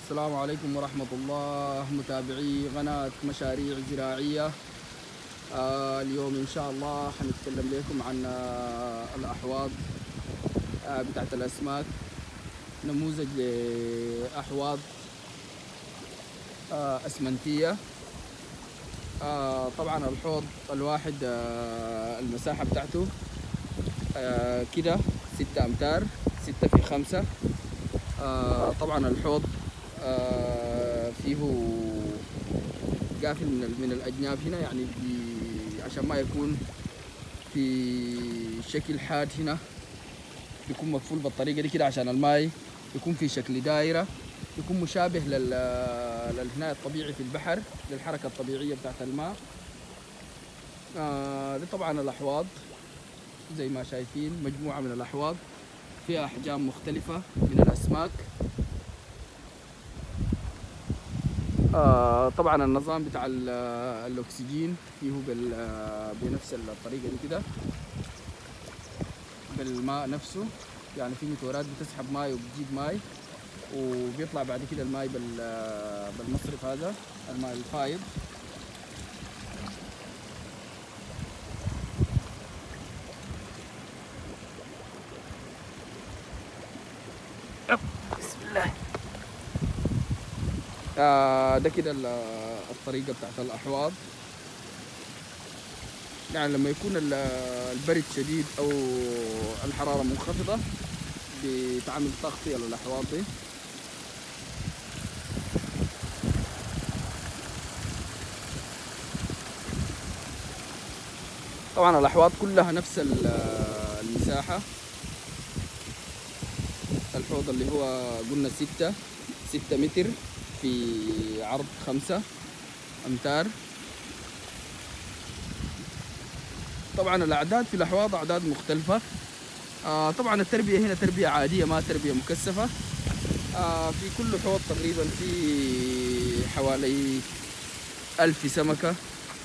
السلام عليكم ورحمة الله متابعي قناة مشاريع زراعية آه اليوم إن شاء الله حنتكلم لكم عن آه الأحواض آه بتاعت الأسماك نموذج لأحواض آه أسمنتية آه طبعا الحوض الواحد آه المساحة بتاعته آه كده ستة أمتار ستة في خمسة آه طبعا الحوض آه فيه قافل من من الاجناب هنا يعني بي- عشان ما يكون في شكل حاد هنا بيكون مقفول بالطريقه دي كده عشان الماء يكون في شكل دائره يكون مشابه لل للهناء الطبيعي في البحر للحركه الطبيعيه بتاعت الماء آه دي طبعا الاحواض زي ما شايفين مجموعه من الاحواض فيها احجام مختلفه من الاسماك آه طبعا النظام بتاع ال- الاكسجين فيه بال بنفس الطريقه دي كده بالماء نفسه يعني في موتورات بتسحب ماء وبتجيب ماء وبيطلع بعد كده الماء بال بالمصرف هذا الماء الفايض بسم الله آه ده كده ال- الطريقة بتاعت الأحواض يعني لما يكون ال- البرد شديد أو الحرارة منخفضة بتعمل تغطية للأحواض دي طبعا الأحواض كلها نفس ال- المساحة الحوض اللي هو قلنا ستة ستة متر في عرض خمسة أمتار طبعا الأعداد في الأحواض أعداد مختلفة آه طبعا التربية هنا تربية عادية ما تربية مكثفة آه في كل حوض تقريبا في حوالي ألف سمكة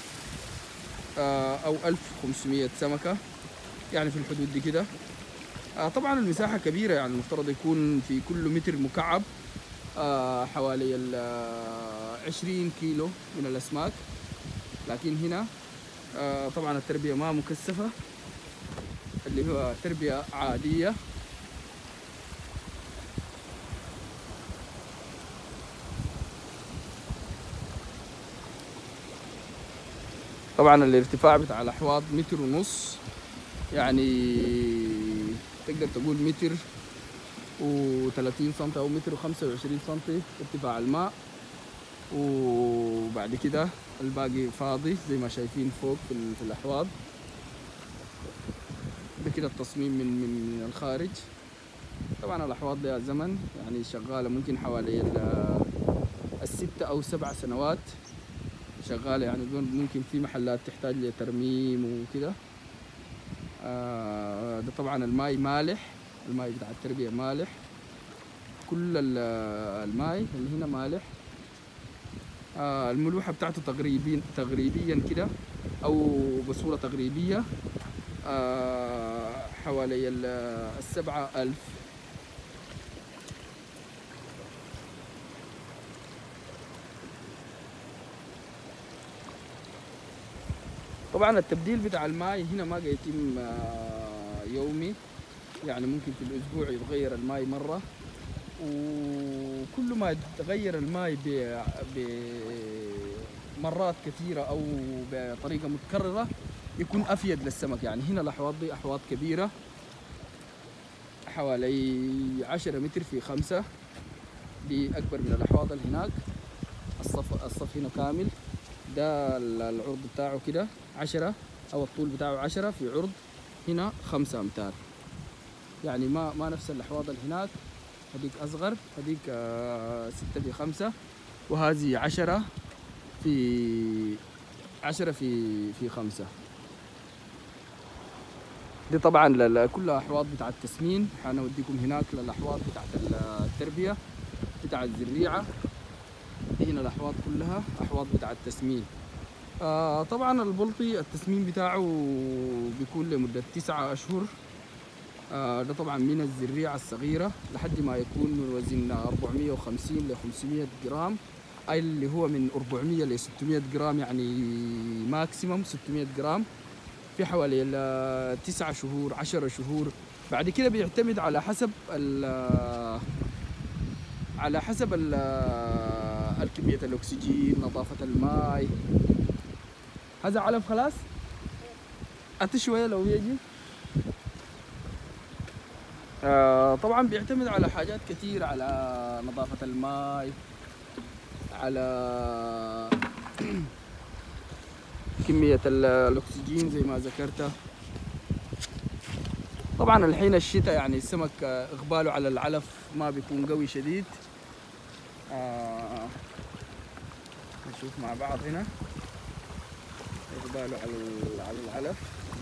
آه أو ألف خمسمية سمكة يعني في الحدود دي كده آه طبعا المساحة كبيرة يعني المفترض يكون في كل متر مكعب آه حوالي ال 20 كيلو من الأسماك لكن هنا آه طبعا التربية ما مكثفة اللي هو تربية عادية طبعا الارتفاع بتاع الأحواض متر ونص يعني تقدر تقول متر و30 سم او متر و25 سم ارتفاع الماء وبعد كده الباقي فاضي زي ما شايفين فوق في, ال- في الاحواض ده كده التصميم من من من الخارج طبعا الاحواض لها زمن يعني شغاله ممكن حوالي ال- الستة او سبع سنوات شغاله يعني دول ممكن في محلات تحتاج لترميم وكده آه ده طبعا الماء مالح الماء بتاع التربية مالح كل ال- الماء اللي هنا مالح آه الملوحة بتاعته تقريبيا تقريبيا كده أو بصورة تقريبية آه حوالي ال- السبعة ألف طبعا التبديل بتاع الماء هنا ما يتم آه، يومي يعني ممكن في الاسبوع يتغير الماء مره وكل ما تغير الماء ب- بمرات كثيره او بطريقه متكرره يكون افيد للسمك يعني هنا الاحواض دي احواض كبيره حوالي 10 متر في خمسة دي اكبر من الاحواض اللي هناك الصف الصف هنا كامل ده ال- العرض بتاعه كده عشرة أو الطول بتاعه عشرة في عرض هنا خمسة أمتار يعني ما ما نفس الأحواض اللي هناك هذيك أصغر هذيك آه، ستة في خمسة وهذه عشرة في عشرة في في خمسة دي طبعا لل- كلها أحواض بتاع التسمين حنوديكم هناك للأحواض بتاعت التربية بتاع الزريعة هنا الأحواض كلها أحواض بتاع التسمين آه طبعا البلطي التسمين بتاعه بيكون لمدة تسعة أشهر آه، ده طبعا من الزريعة الصغيرة لحد ما يكون من وزن 450 ل 500 جرام أي اللي هو من 400 ل 600 جرام يعني ماكسيموم 600 جرام في حوالي ال- تسعة شهور عشرة شهور بعد كده بيعتمد على حسب ال- على حسب ال- الكمية الأكسجين نظافة الماء هذا علف خلاص أتى شوية لو يجي آه طبعا بيعتمد على حاجات كتير على نظافة الماء على كمية ال- الأكسجين زي ما ذكرت طبعا الحين الشتاء يعني السمك آه، إقباله على العلف ما بيكون قوي شديد آه نشوف مع بعض هنا إقباله على ال- على العلف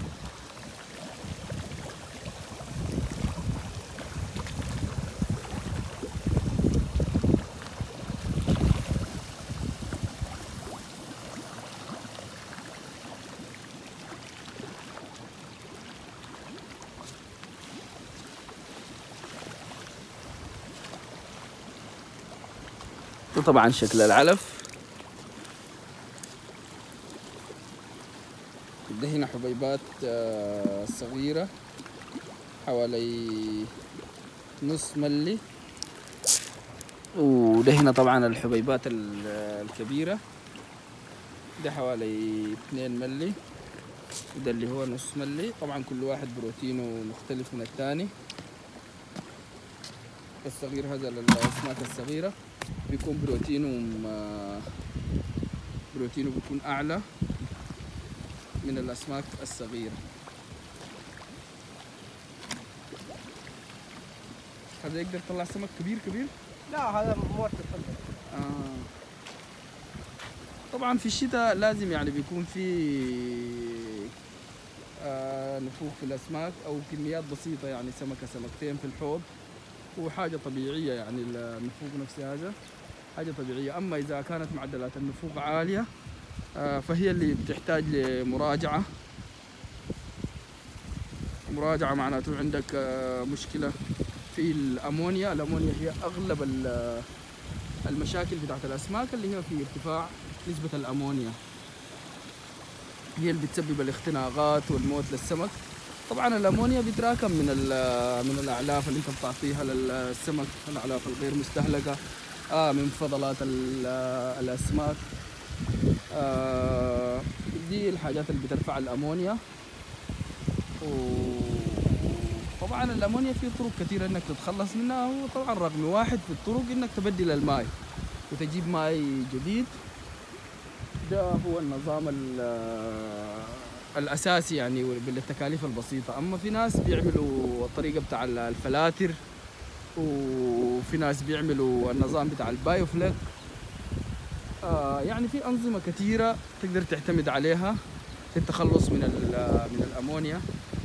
ده طبعا شكل العلف ده هنا حبيبات آه، صغيرة حوالي نص ملي وده هنا طبعا الحبيبات ال- الكبيرة ده حوالي اتنين ملي وده اللي هو نص ملي طبعا كل واحد بروتينه مختلف من الثاني الصغير هذا للأسماك الصغيرة بيكون بروتينهم آه، بروتينه بيكون أعلى من الأسماك الصغيرة هذا يقدر يطلع سمك كبير كبير لا هذا مورد الفندق آه. طبعا في الشتاء لازم يعني بيكون في آه نفوخ في الأسماك أو كميات بسيطة يعني سمكة سمكتين في الحوض وحاجة طبيعية يعني النفوق نفسها هذا حاجة طبيعية أما إذا كانت معدلات النفوق عالية آه فهي اللي بتحتاج لمراجعة مراجعة معناته عندك آه مشكلة في الأمونيا الأمونيا هي أغلب ال- المشاكل بتاعت الأسماك اللي هي في ارتفاع نسبة الأمونيا هي اللي بتسبب الاختناقات والموت للسمك طبعا الأمونيا بيتراكم من ال- من الأعلاف اللي أنت بتعطيها للسمك الأعلاف الغير مستهلكة آه من فضلات ال- الأسماك آه دي الحاجات اللي بترفع الأمونيا وطبعا الأمونيا في طرق كثيرة إنك تتخلص منها وطبعا رقم واحد في الطرق إنك تبدل الماء وتجيب ماء جديد ده هو النظام ال- الأساسي يعني بالتكاليف البسيطة أما في ناس بيعملوا الطريقة بتاع الفلاتر وفي ناس بيعملوا النظام بتاع البايوفليك آه يعني في أنظمة كثيرة تقدر تعتمد عليها في التخلص من ال- من الأمونيا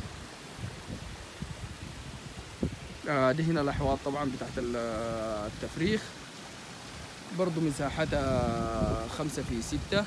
آه دي هنا الأحواض طبعا بتاعت ال- التفريخ برضو مساحتها خمسة في ستة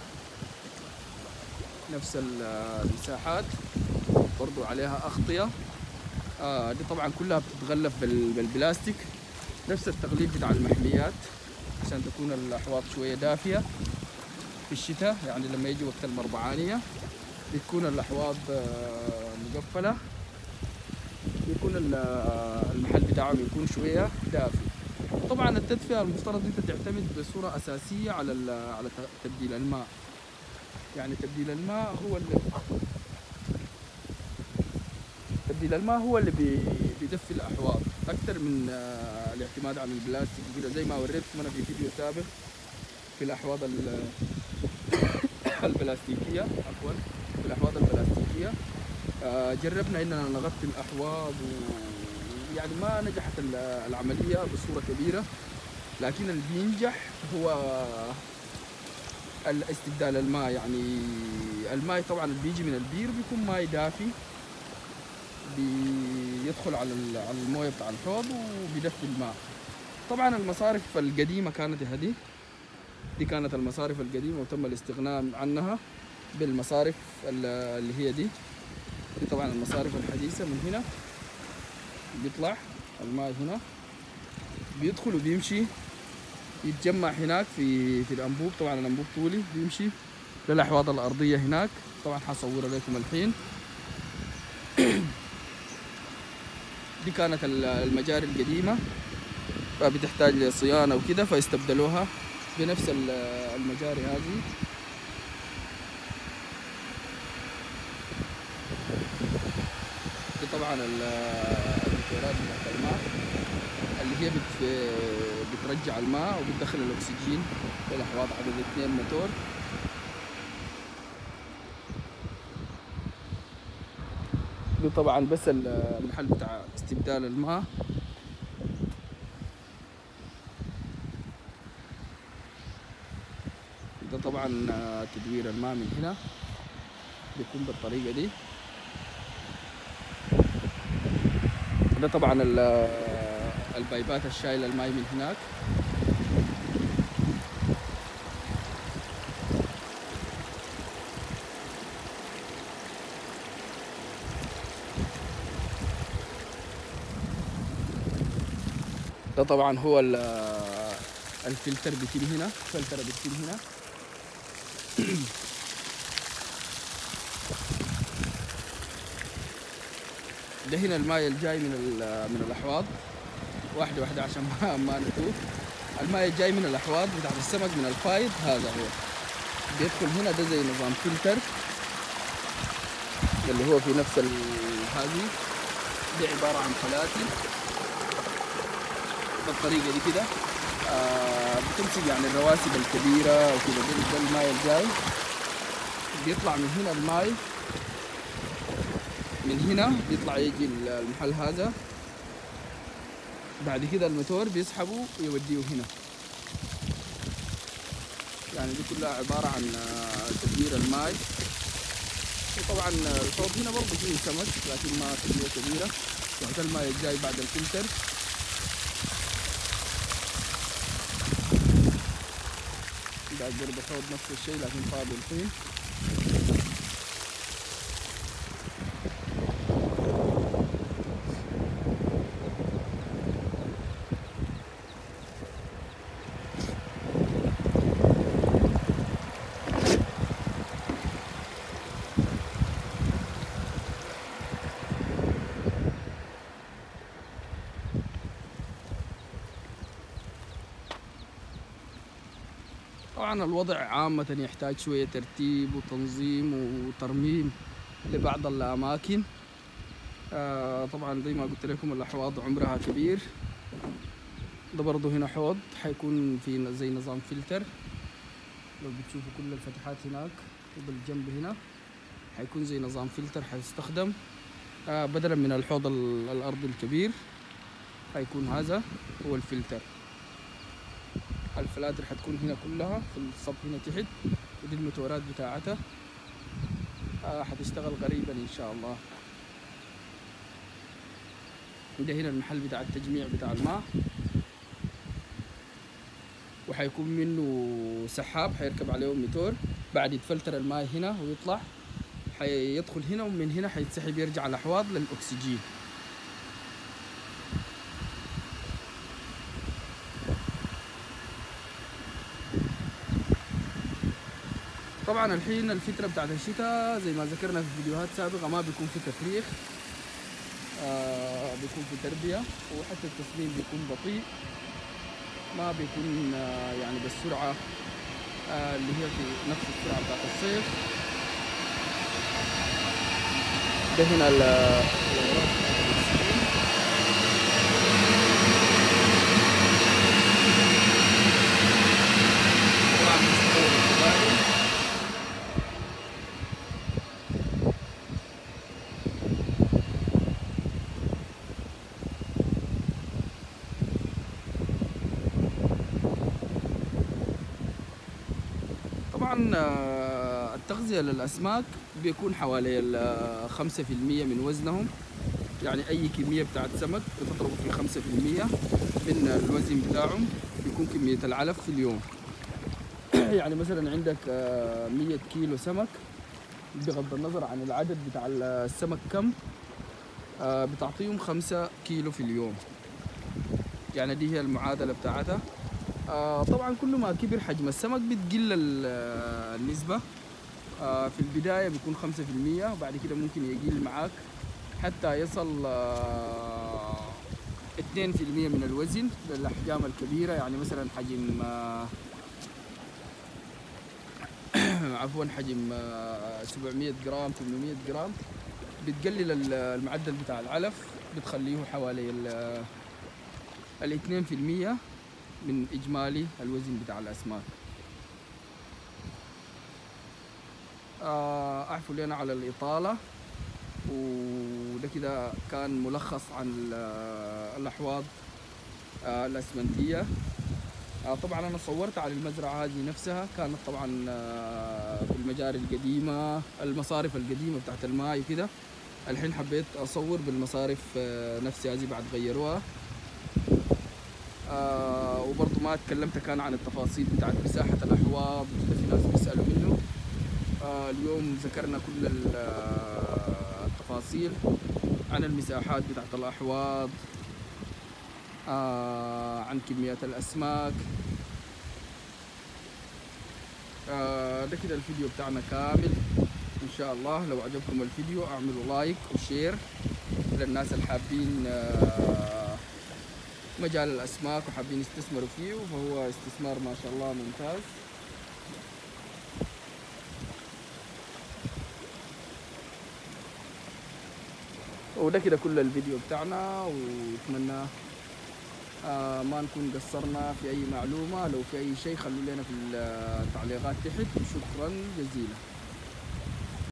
نفس ال- المساحات برضو عليها أغطية آه دي طبعا كلها بتتغلف بال- بالبلاستيك نفس التغليف بتاع المحميات عشان تكون الأحواض شوية دافية في الشتاء يعني لما يجي وقت المربعانية بتكون الأحواض آه، مقفلة بيكون ال- المحل بتاعهم يكون شوية دافي طبعا التدفئة المفترض انت تعتمد بصورة أساسية على ال- على ت- تبديل الماء يعني تبديل الماء هو اللي تبديل الماء هو اللي بي- بيدفي الأحواض أكثر من آه، الاعتماد على البلاستيك وكده زي ما وريتكم أنا في فيديو سابق في الأحواض ال- البلاستيكية عفوا في الأحواض البلاستيكية آه، جربنا إننا نغطي الأحواض و- يعني ما نجحت ال- العملية بصورة كبيرة لكن اللي بينجح هو الاستبدال الماء يعني الماء طبعا اللي بيجي من البير بيكون ماء دافي بيدخل على ال- على المويه بتاع الحوض وبيدفي الماء طبعا المصارف القديمه كانت هذه دي كانت المصارف القديمه وتم الاستغناء عنها بالمصارف ال- اللي هي دي دي طبعا المصارف الحديثه من هنا بيطلع الماء هنا بيدخل وبيمشي يتجمع هناك في في الانبوب طبعا الانبوب طولي بيمشي للاحواض الارضيه هناك طبعا حصور لكم الحين دي كانت ال- المجاري القديمه فبتحتاج لصيانه وكده فاستبدلوها بنفس ال- المجاري هذه دي طبعا ال- الموتورات بتاعت الماء اللي هي بت بترجع الماء وبتدخل الاكسجين في الاحواض عدد اثنين موتور دي طبعا بس ال- المحل بتاع استبدال الماء ده طبعا آه، تدوير الماء من هنا بيكون بالطريقة دي ده طبعا ال- البايبات الشايلة الماء من هناك ده طبعا هو ال- الفلتر بيتم هنا فلترة بتتم هنا ده هنا الماء الجاي من ال- من الاحواض واحده واحده عشان ما ما نتوه الماء الجاي من الاحواض بتاعت السمك من الفايض هذا هو بيدخل هنا ده زي نظام فلتر اللي هو في نفس ال- هذه دي عباره عن فلاتي بالطريقه دي كده آه بتمسك يعني الرواسب الكبيره وكده ده ده الماء الجاي بيطلع من هنا الماء من هنا بيطلع يجي المحل هذا بعد كده الموتور بيسحبه ويوديه هنا يعني دي كلها عبارة عن آه، تدوير الماء وطبعا الحوض هنا برضه فيه سمك لكن ما كمية كبيرة وهذا الماء الجاي بعد الفلتر بعد برضه حوض نفس الشيء لكن فاضي الحين طبعا الوضع عامة يحتاج شوية ترتيب وتنظيم وترميم لبعض الأماكن آه طبعا زي ما قلت لكم الأحواض عمرها كبير ده برضه هنا حوض حيكون في زي نظام فلتر لو بتشوفوا كل الفتحات هناك وبالجنب هنا حيكون زي نظام فلتر حيستخدم آه بدلا من الحوض ال- الأرضي الكبير حيكون هذا هو الفلتر الفلاتر حتكون هنا كلها في الصب هنا تحت ودي الموتورات بتاعتها آه حتشتغل قريبا ان شاء الله ده هنا المحل بتاع التجميع بتاع الماء وحيكون منه سحاب حيركب عليه موتور بعد يتفلتر الماء هنا ويطلع حيدخل هنا ومن هنا حيتسحب يرجع الاحواض للاكسجين طبعا الحين الفترة بتاعت الشتاء زي ما ذكرنا في فيديوهات سابقة ما بيكون في تفريغ آه بيكون في تربية وحتى التسليم بيكون بطيء ما بيكون آه يعني بالسرعة آه اللي هي في نفس السرعة بتاعت الصيف ده هنا ال- الأوراق بتاعت التسليم. طبعا مستوى الكباري طبعا آه، التغذية للأسماك بيكون حوالي ال- خمسة في المية من وزنهم يعني أي كمية بتاعت سمك بتضرب في خمسة في المية من الوزن بتاعهم بيكون كمية العلف في اليوم يعني مثلا عندك آه، مية كيلو سمك بغض النظر عن العدد بتاع السمك كم آه، بتعطيهم خمسة كيلو في اليوم يعني دي هي المعادلة بتاعتها آه، طبعا كل ما كبر حجم السمك بتقل ال- آه، النسبة آه، في البداية بيكون خمسة في المية وبعد كده ممكن يقل معاك حتى يصل آه، اتنين في المية من الوزن للأحجام الكبيرة يعني مثلا حجم آه، عفوا حجم آه، 700 جرام 800 جرام بتقلل ال- المعدل بتاع العلف بتخليه حوالي ال ال 2% من إجمالي الوزن بتاع الأسماك آه، أعفوا لنا على الإطالة وده كده كان ملخص عن ال- الأحواض آه، الأسمنتية آه، طبعا أنا صورت على المزرعة هذه نفسها كانت طبعا آه، في المجاري القديمة المصارف القديمة بتاعت الماء وكده الحين حبيت أصور بالمصارف آه، نفسها هذه بعد غيروها آه وبرضه ما تكلمت كان عن التفاصيل بتاعت مساحة الأحواض وكده في ناس بيسألوا منه آه اليوم ذكرنا كل ال- آه، التفاصيل عن المساحات بتاعت الأحواض آه عن كميات الأسماك آه ده كده الفيديو بتاعنا كامل إن شاء الله لو عجبكم الفيديو اعملوا لايك وشير للناس الحابين آه مجال الأسماك وحابين يستثمروا فيه فهو استثمار ما شاء الله ممتاز وده كده كل الفيديو بتاعنا واتمنى آه ما نكون قصرنا في اي معلومه لو في اي شيء خلوا لنا في التعليقات تحت وشكرا جزيلا